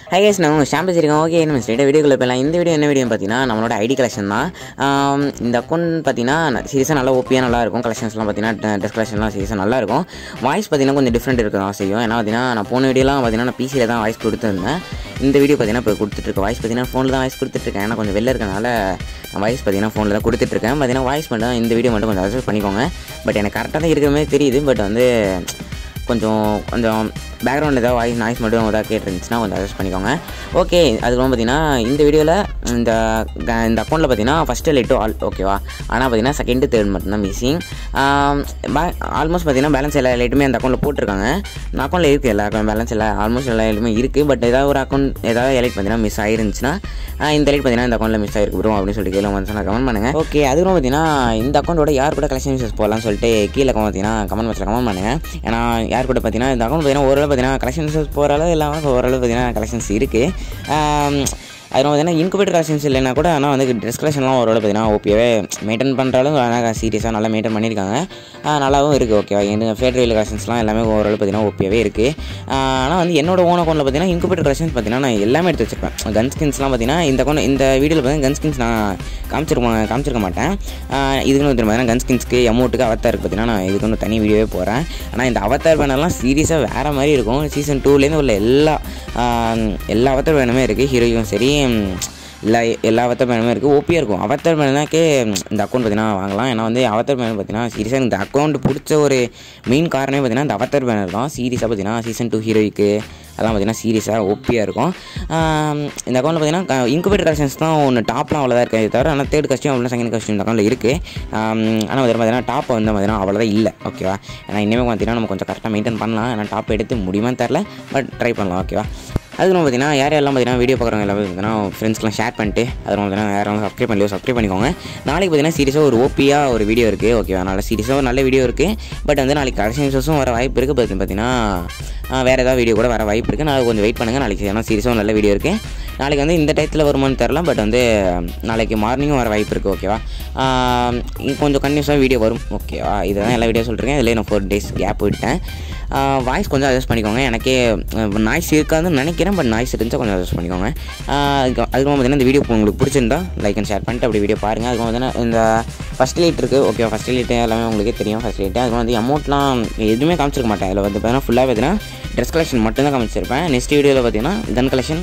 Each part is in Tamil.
ஹை கேஸ் நான் உங்கள் ஷாம்பு இருக்கேன் ஓகே நம்ம ஸ்ட்ரெயிட்டாக வீடியோக்குள்ள போயிடலாம் இந்த வீடியோ என்ன வீடியோ பார்த்தீங்கன்னா நம்மளோட ஐடி கலெக்ஷன் தான் ஆம், இந்த அக்கௌண்ட் பார்த்தீங்கன்னா சீரியஸாக நல்லா ஓப்பியாக நல்லா இருக்கும் கலெக்ஷன்ஸ்லாம் பார்த்தீங்கன்னா ட்ரெஸ் கலெக்ஷன்லாம் சீரியஸாக நல்லா இருக்கும் வாய்ஸ் பார்த்தீங்கன்னா கொஞ்சம் டிஃப்ரெண்ட் இருக்க தான் செய்யும் ஏன்னா பார்த்தீங்கன்னா நான் போன வீடியோலாம் பார்த்தீங்கன்னா நான் பிசியில் தான் வாய்ஸ் கொடுத்துருந்தேன் இந்த வீடியோ பார்த்தீங்கன்னா இப்போ கொடுத்துட்ருக்கேன் வாய்ஸ் பார்த்தீங்கன்னா ஃபோனில் தான் வாய்ஸ் கொடுத்துட்ருக்கேன் ஏன்னா கொஞ்சம் வெளில இருக்கனால நான் வாய்ஸ் பார்த்தீங்கன்னா ஃபோனில் தான் கொடுத்துட்ருக்கேன் பார்த்தீங்கன்னா வாய்ஸ் மட்டும் இந்த வீடியோ மட்டும் கொஞ்சம் அட்ஜஸ்ட் பண்ணிக்கோங்க பட் எனக்கு கரெக்டாக தான் இருக்கிற மாதிரி தெரியுது பட் வந்து கொஞ்சம் கொஞ்சம் பேக்ரவுண்ட் ஏதாவது வாய்ஸ் நாய்ஸ் மட்டும் ஏதாவது கேட்டுருந்துச்சுன்னா கொஞ்சம் அட்ஜஸ்ட் பண்ணிக்கோங்க ஓகே அதுக்கப்புறம் பார்த்தீங்கன்னா இந்த வீடியோவில் இந்த க- இந்த அக்கௌண்ட்டில் பார்த்தீங்கன்னா ஃபஸ்ட்டு லைட்டு ஆல் ஓகேவா ஆனால் பார்த்தீங்கன்னா செகண்டு தேர்ட் மட்டும்தான் மிஸ்ஸிங் ஆல்மோஸ்ட் பார்த்தீங்கன்னா பேலன்ஸ் எல்லா லைட்டுமே அந்த அக்கௌண்ட்டில் போட்டிருக்காங்க இந்த அக்கௌண்ட்டில் இருக்குது எல்லா அக்கௌண்ட் பேலன்ஸ் எல்லா ஆல்மோஸ்ட் எல்லா லைட்டுமே இருக்குது பட் ஏதாவது ஒரு அக்கௌண்ட் ஏதாவது எலைட் பார்த்தீங்கன்னா மிஸ் ஆயிருந்துச்சுன்னா ஆஹ் இந்த லைட் பார்த்தீங்கன்னா இந்த அக்கௌண்ட்டில் மிஸ் ஆயிருக்கு ப்ரோ அப்படின்னு சொல்லிட்டு கீழே வந்து கமெண்ட் பண்ணுங்கள் ஓகே அதுக்கப்புறம் பார்த்தீங்கன்னா இந்த அக்கௌண்ட்டோட யார் கூட கலெக்ஷன் யூசஸ் போகலாம்னு சொல்லிட்டு கீழே பார்த்தீங்கன்னா கமெண்ட் பாக்ஸில் கமெண்ட் பண்ணுங்கள் ஏன்னா யார் கூட பார்த்தீங்கன்னா இந்த அக்கௌண்ட் பார்த்தீங்கன்னா ஓரளவு பார்த்தீங்கன்னா கலெக்ஷன் யூசஸ் போகிற அளவு இல்லாமல் ஓரளவு பார்த்தீங்கன்னா கலெக்ஷன்ஸ் இருக்குது அது பார்த்தீங்கன்னா இன்குபேட்டர் கலெக்ஷன்ஸ் இல்லைனா கூட ஆனால் வந்து ட்ரெஸ் கலெக்ஷன்லாம் ஓரளவு பார்த்தீங்கன்னா ஓபியாவே மெயின்டைன் பண்ணுற அளவு ஆனால் சீரியஸாக நல்லா மெயின்டைன் பண்ணியிருக்காங்க ஆஹ் நல்லாவும் இருக்குது ஓகேவா எங்கள் ஃபேட்ரியல் கலெக்ஷன்ஸ்லாம் எல்லாமே ஓரளவு பார்த்தீங்கன்னா ஓபியாவே இருக்குது ஆனால் வந்து என்னோட ஓன் அக்கௌண்ட்டில் பார்த்தீங்கன்னா இன்குபேட்டர் கலெக்ஷன்ஸ் பார்த்தீங்கன்னா நான் எல்லாமே எடுத்து வச்சிருப்பேன் கன் ஸ்கின்ஸ்லாம் பார்த்தீங்கன்னா இந்த அக்கௌண்ட் இந்த வீடியோவில் பார்த்தீங்கன்னா கன் ஸ்கின்ஸ் நான் காமிச்சிருக்க காமிச்சிருக்க மாட்டேன் ஆஹ் இதுக்குன்னு வந்து பார்த்தீங்கன்னா கன் ஸ்கின்ஸ்க்கு அமௌண்ட்டுக்கு அவத்தாருக்கு பார்த்தீங்கன்னா நான் இதுக்கு வந்து தனி வீடியோவே போகிறேன் ஆனால் இந்த அவத்தார் பேனர்லாம் சீரியஸாக வேறு மாதிரி இருக்கும் சீசன் டூலேருந்து உள்ள எல்லா ஆஹ் எல்லா அவத்தார் பேனுமே இருக்குது ஹீரோயும் சரி ம், எல்லா எல்லா அவத்தார் பேனுமே இருக்குது ஓபியாக இருக்கும் அவத்தார் பேனாக்கே இந்த அக்கௌண்ட் பார்த்தீங்கன்னா வாங்கலாம் ஏன்னா வந்து அவத்தார் பேனர் பார்த்தீங்கன்னா சீரியஸாக இந்த அக்கௌண்ட் பிடிச்ச ஒரு மெயின் காரணமே பார்த்தீங்கன்னா இந்த அவத்தார் பேனர் தான் சீரியஸாக பார்த்தீங்கன்னா சீசன் டூ ஹீரோய்க்கு அதெல்லாம் பார்த்தீங்கன்னா சீரியஸாக ஓப்பியாக இருக்கும் ஆம், இந்த அக்கௌண்ட்டில் பார்த்தீங்கன்னா இன்குபேட்டர் கலெக்ஷன்ஸ் தான் ஒன்று டாப்லாம் அவ்வளோதான் இருக்காது தவிர ஆனால் தேர்ட் கஸ்டியூம் அவ்வளோ செகண்ட் கஸ்டியூம் இந்த அக்கௌண்ட்டில் இருக்குது ஆனால் வந்து பார்த்தீங்கன்னா டாப் வந்து பார்த்தீங்கன்னா அவ்வளோதான் இல்லை ஓகேவா ஏன்னா இனிமேல் பார்த்தீங்கன்னா நம்ம கொஞ்சம் கரெக்டாக மெயின்டைன் பண்ணலாம் ஏன்னா டாப் எடுத்து முடியுமான்னு தெரில பட் ட்ரை பண்ணலாம் ஓகேவா அதுக்கு பார்த்தீங்கன்னா யார் யாரெல்லாம் பார்த்தீங்கன்னா வீடியோ பார்க்குறவங்க எல்லாமே பார்த்தீங்கன்னா ஃப்ரெண்ட்ஸ்க்குலாம் ஷேர் பண்ணிட்டு அது பார்த்தீங்கன்னா யாரும் சப்ஸ்கிரைப் பண்ணலையோ சப்ஸ்கிரைப் பண்ணிக்கோங்க நாளைக்கு பார்த்தீங்கன்னா சீரியஸாக ஒரு ஓபியாக ஒரு வீடியோ இருக்குது ஓகேவா நல்ல சீரியஸாக ஒரு நல்ல வீடியோ இருக்குது பட் வந்து நாளைக்கு கடைசி நியூஸும் வர வாய்ப்பு இருக்குது பட் பார்த்தீங்கன்னா ஆஹ் வேறு ஏதாவது வீடியோ கூட வர வாய்ப்பு இருக்குது நாளைக்கு கொஞ்சம் வெயிட் பண்ணுங்கள் நாளைக்கு ஏன்னா சீரியஸாக நல்ல வீடியோ இருக்குது நாளைக்கு வந்து இந்த டயத்தில் வருமானு தெரில பட் வந்து நாளைக்கு மார்னிங்கும் வர வாய்ப்பு இருக்குது ஓகேவா ஆஹ் இங்க கொஞ்சம் கன்யூஸாக வீடியோ வரும் ஓகேவா இதுதான் எல்லா வீடியோ சொல்கிறேன் இதில் நான் ஃபோர் டேஸ் கேப் விட்டேன் வாய்ஸ் கொஞ்சம் அட்ஜஸ்ட் பண்ணிக்கோங்க எனக்கே நாய்ஸ் இருக்காதுன்னு நினைக்கிறேன் பட் நாய்ஸ் இருந்துச்சா கொஞ்சம் அட்ஜஸ்ட் பண்ணிக்கோங்க ஆஹ் அதுக்கு அதுக்கு பார்த்தீங்கன்னா இந்த வீடியோ உங்களுக்கு பிடிச்சிருந்தா லைக் அண்ட் ஷேர் பண்ணிட்டு அப்படி வீடியோ பாருங்கள் அதுக்கு பார்த்தீங்கன்னா இந்த ஃபஸ்ட் லைட் இருக்குது ஓகே ஃபஸ்ட் லைட் எல்லாமே உங்களுக்கே தெரியும் ஃபஸ்ட் லைட்டு அதுக்கு வந்து அமௌண்ட்லாம் எதுவுமே காமிச்சிருக்க மாட்டேன் அதில் வந்து பார்த்தீங்கன்னா ஃபுல்லாக பார்த்தீங்கன்னா ட்ரெஸ் கலெக்ஷன் மட்டும்தான் காமிச்சிருப்பேன் நெக்ஸ்ட் வீடியோவில் பார்த்தீங்கன்னா gun collection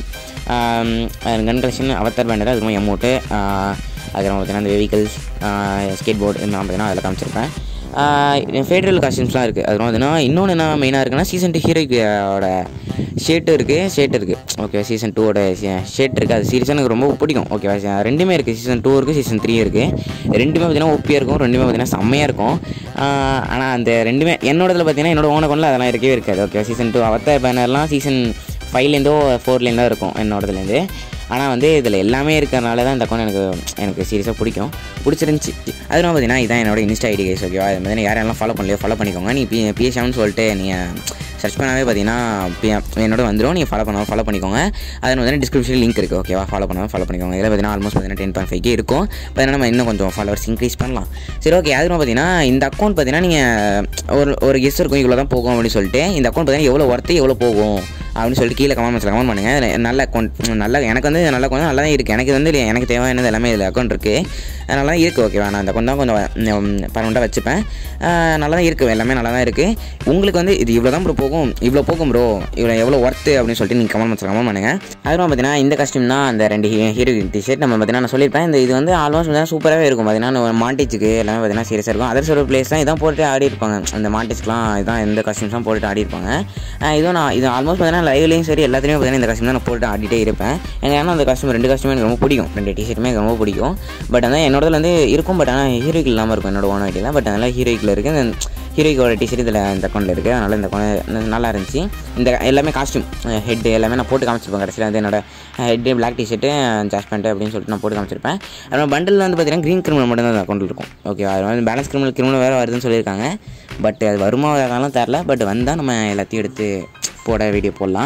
gun collection avatar banner அதுக்கு அமௌண்ட்டு அதுக்கப்புறம் பார்த்தீங்கன்னா இந்த வெஹிக்கல்ஸ் ஸ்கேட் போர்டு இதெல்லாம் பார்த்தீங்கன்னா அதில் காமிச்சிருப்பேன் ஃபேட்ரல் காஸ்டியூம்ஸ்லாம் இருக்குது அது பார்த்தீங்கன்னா இன்னொன்று என்ன மெயினாக இருக்குன்னா சீசன் டூ ஹீரோயோட ஷேர்ட் இருக்குது ஷேர்ட் இருக்குது ஓகே சீசன் டூவோட ஷேர்ட் இருக்குது அது சீரியஸாக எனக்கு ரொம்ப பிடிக்கும் ஓகேவா ரெண்டுமே இருக்குது சீசன் டூ இருக்குது சீசன் த்ரீ இருக்குது ரெண்டுமே பார்த்தீங்கன்னா ஒப்பியாக இருக்கும் ரெண்டுமே பார்த்தீங்கன்னா செம்மையாக இருக்கும் ஆனால் அந்த ரெண்டுமே என்னோடதுல பார்த்தீங்கன்னா என்னோட ஓன கொண்டில் அதெல்லாம் இருக்கவே இருக்காது ஓகே சீசன் டூ அவத்த பேனர்லாம் சீசன் ஃபைவ்லேருந்தோ ஃபோர்லேருந்தோ இருக்கும் என்னோடதுலேருந்து ஆனால் வந்து இதில் எல்லாமே இருக்கிறனால தான் இந்த அக்கௌண்ட் எனக்கு எனக்கு சீரியஸாக பிடிக்கும் பிடிச்சிருந்துச்சி அதெல்லாம் பார்த்தீங்கன்னா இதான் என்னோட இன்ஸ்டா ஐடி கைஸ் ஓகேவா அது மாதிரி யாரெல்லாம் ஃபாலோ பண்ணலையோ ஃபாலோ பண்ணிக்கோங்க நீ பி பிஎஸ்எம்னு சொல்லிட்டு நீங்கள் சர்ச் பண்ணாவே பார்த்தீங்கன்னா பி என்னோட வந்துடும் நீங்கள் ஃபாலோ பண்ண ஃபாலோ பண்ணிக்கோங்க அதில் வந்து டிஸ்கிரிப்ஷன் லிங்க் இருக்குது ஓகேவா ஃபாலோ பண்ணாமல் ஃபாலோ பண்ணிக்கோங்க இதில் பார்த்தீங்கன்னா ஆல்மோஸ்ட் பார்த்தீங்கன்னா டென் பாயிண்ட் ஃபைவ் இருக்கும் பார்த்தீங்கன்னா நம்ம இன்னும் கொஞ்சம் ஃபாலோவர்ஸ் இன்க்ரீஸ் பண்ணலாம் சரி ஓகே அதுவும் பார்த்தீங்கன்னா இந்த அக்கௌண்ட் பார்த்தீங்கன்னா நீங்கள் ஒரு ஒரு கெஸ் இருக்கும் இவ்வளோ தான் போகும் அப்படின்னு சொல்லிட்டு இந்த அக்கௌண்ட் பார்த்தீங்கன்னா எவ்வளோ ஒர்த்து எவ்வளோ போகும் அப்படின்னு சொல்லிட்டு கீழே கமெண்ட் பாக்ஸில் கமெண்ட் பண்ணுங்கள் இதுல நல்ல அக்கௌண்ட் நல்ல எனக்கு வந்து நல்ல அக்கௌண்ட் நல்லா தான் இருக்குது எனக்கு வந்து எனக்கு தேவையானது எல்லாமே இதில் அக்கௌண்ட் இருக்குது நல்லா தான் இருக்குது ஓகேவா நான் அந்த அக்கௌண்ட் தான் கொஞ்சம் பர்மனெண்ட்டாக வச்சுப்பேன் ஆஹ் நல்லா தான் இருக்குது எல்லாமே நல்லா தான் இருக்குது உங்களுக்கு வந்து இது இவ்வளோ தான் ப்ரோ போகும் இவ்வளோ போகும் ப்ரோ இவ்வளோ எவ்வளோ ஒர்த்து அப்படின்னு சொல்லிட்டு நீங்கள் கமெண்ட் பாக்ஸில் கமெண்ட் பண்ணுங்கள் அதுவும் பார்த்தீங்கன்னா இந்த கஸ்டியூம் தான் அந்த ரெண்டு ஹீரோ டிஷர்ட் நம்ம பார்த்தீங்கன்னா நான் சொல்லியிருப்பேன் இந்த இது வந்து ஆல்மோஸ்ட் பார்த்தீங்கன்னா சூப்பராகவே இருக்கும் பார்த்தீங்கன்னா மாண்டிச்சுக்கு எல்லாமே பார்த்தீங்கன்னா சீரியஸாக இருக்கும் அதர் ஒரு பிளேஸ் தான் இதான் போட்டு ஆடி இருப்பாங்க அந்த மாண்டிச்சுக்குலாம் இதான் இந்த கஸ்டியூம்ஸ்லாம் போட்டு ஆடி இருப்பாங்க ஆஹ் இதுவும் நான் இது ஆல்மோஸ்ட் பார்த்தீங்கன்னா லைவ்லையும் சரி எல்லாத்துலேயும் பார்த்தீங்கன்னா இந்த கஸ்டியூம் தான் நான் போட்டு ஆடிட்டே இருப்பேன் எனக்கு ஏன்னா அந்த கஸ்டியூம் ரெண்டு கஸ்டியூம் எனக்கு ரொம்ப பிடிக்கும் ரெண்டு டிஷர்ட்டுமே எனக்கு ரொம்ப பிடிக்கும் பட் ஆனால் என்னோடதுல வந்து இருக்கும் பட் ஆனால் ஹீரோய்க்கு இல்லாமல் இருக்கும் என்னோட ஓன் ஐடியில் பட் அதனால் ஹீரோய்க்கில் இருக்குது ஹீரோய்க்கோட டிஷர்ட் இதில் இந்த அக்கௌண்ட்டில் இருக்குது அதனால் இந்த அக்கௌண்ட் நல்லா இருந்துச்சு இந்த எல்லாமே காஸ்டியூம் ஹெட் எல்லாமே நான் போட்டு காமிச்சிருப்பேன் கடைசியில் வந்து என்னோட head black t-shirt jazz pant அப்படின்னு சொல்லிட்டு நான் போட்டு காமிச்சிருப்பேன் அப்புறம் பண்டில் வந்து பார்த்தீங்கன்னா க்ரீன் கிரிமினல் மட்டும் தான் அந்த அக்கௌண்ட்டில் இருக்கும் ஓகே அது வந்து பேலன்ஸ் கிரிமினல் கிரிமினல் வேறு வருதுன்னு சொல்லியிருக்காங்க பட் அது வருமா வராதாலும் தெரில பட் வந்தால் நம்ம எல்லாத்தையும் எடுத்து போட வீடியோ போடலாம்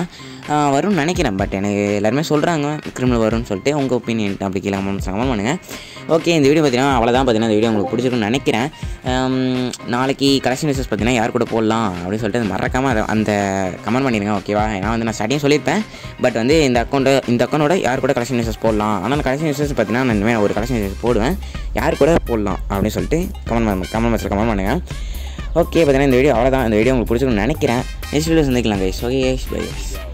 ஆஹ் வரும்னு நினைக்கிறேன் பட் எனக்கு எல்லாருமே சொல்கிறாங்க கிரிமினல் வரும்னு சொல்லிட்டு உங்கள் ஒப்பீனியன் அப்படி கீழே கமெண்ட் கமெண்ட் பண்ணுங்கள் ஓகே இந்த வீடியோ பார்த்தீங்கன்னா அவ்வளோதான் பார்த்தீங்கன்னா இந்த வீடியோ உங்களுக்கு பிடிச்சிருக்குன்னு நினைக்கிறேன் ஆம், நாளைக்கு கலெக்ஷன் மெசேஜ் பார்த்தீங்கன்னா யார் கூட போடலாம் அப்படின்னு சொல்லிட்டு மறக்காமல் அதை அந்த கமெண்ட் பண்ணிடுங்க ஓகேவா ஏன்னா வந்து நான் ஸ்டார்டிங் சொல்லியிருப்பேன் பட் வந்து இந்த அக்கௌண்ட்டை இந்த அக்கௌண்ட்டோட யார் கூட கலெக்ஷன் மெசேஜ் போடலாம் ஆனால் கலெக்ஷன் மெசேஜ் பார்த்தீங்கன்னா நான் இனிமேல் ஒரு கலெக்ஷன் மெசேஜ் போடுவேன் யார் கூட போடலாம் அப்படின்னு சொல்லிட்டு கமெண்ட் பண்ண கமெண்ட் மெசேஜ் கமெண்ட் பண்ணுங்கள் ஓகே பார்த்தீங்கன்னா இந்த வீடியோ அவ்வளோதான் இந்த வீடியோ உங்களுக்கு பிடிச்சிருக்குன்னு நினைக்கிறேன் நெக்ஸ்ட் வீடியோ சந்திக்கலாம் கைஸ் ஓகே பை